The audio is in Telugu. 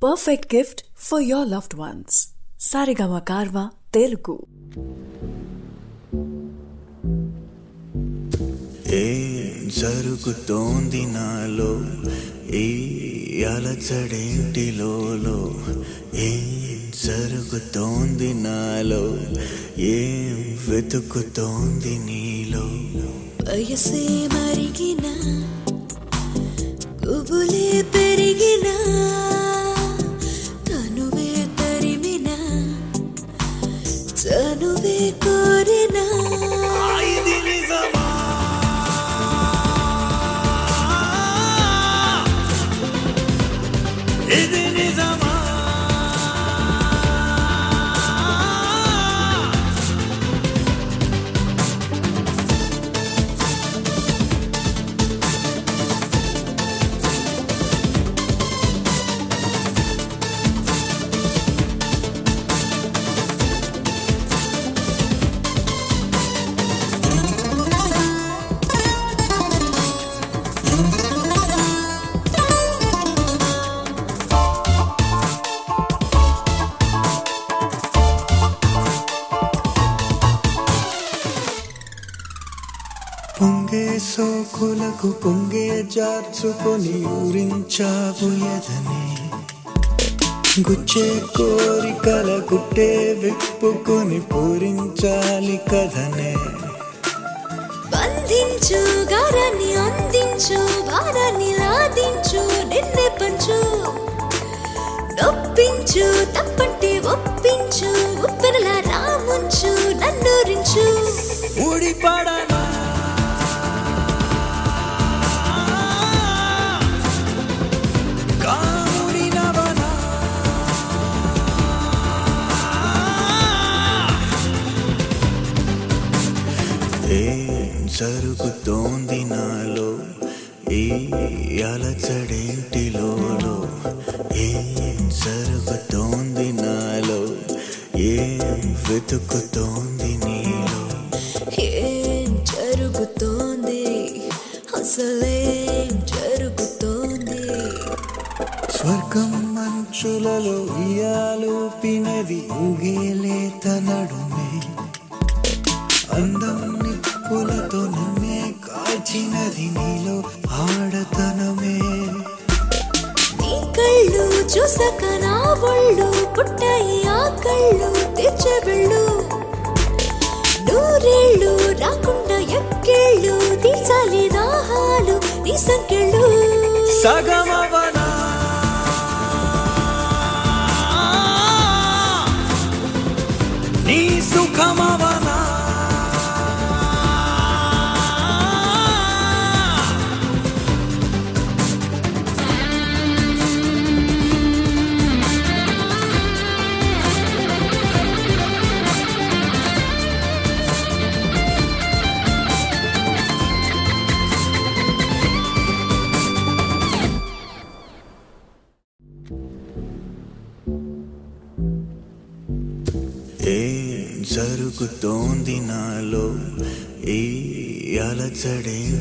perfect gift for your loved ones. Sarigama Karva Telugu. ఏం జరుగుతోంది నాలో ఈ అలచడేంటిలో ఏం జరుగుతోంది నాలో ఏం వెతుకుతోంది నీలో వయసే మరిగిన గుబులే పెరిగిన తనువే తరిమిన తనువే కోరిన ఇది నిజమా ఇది నిజమా పొంగే సోకులకు పొంగే జార్చుకొని ఊరించావు ఎదని గుచ్చే కోరికల గుట్టే విప్పుకొని పూరించాలి కథనే బంధించు గారాన్ని అందించు భారాన్ని లాదించు నిన్నే పంచు నొప్పించు తప్పంటే ఒప్పించు ఉప్పెనలా రాముంచు నన్నూరించు ముడిపడనా కాముడినవనా ఏం జరుగుతోంది నాలో ఈ అలచడేంటిలో ఏం జరుగుతోంది నాలో ఏం వెతుకుతోంది నీలో ఏం జరుగుతోంది అసలేం జరుగుతోంది స్వర్గం మంచులలో ఇయాలూపినది ఊగేలేత నడుమే అందం నిప్పులతో నన్నే కాల్చినది నీలో ఆడతనమే నీ కళ్ళు చూసాక నా ఒళ్ళు పుట్టాయి ఆ కళ్ళు తెచ్చబెళ్ళు నూరేళ్ళు రాకుండా ఎక్కేళ్ళు తీర్చాలి దాహాలు నీ సంకెళ్ళు సగమవనా నీ సుఖమవనా ఏం జరుగుతోంది నాలో ఈ అలచడే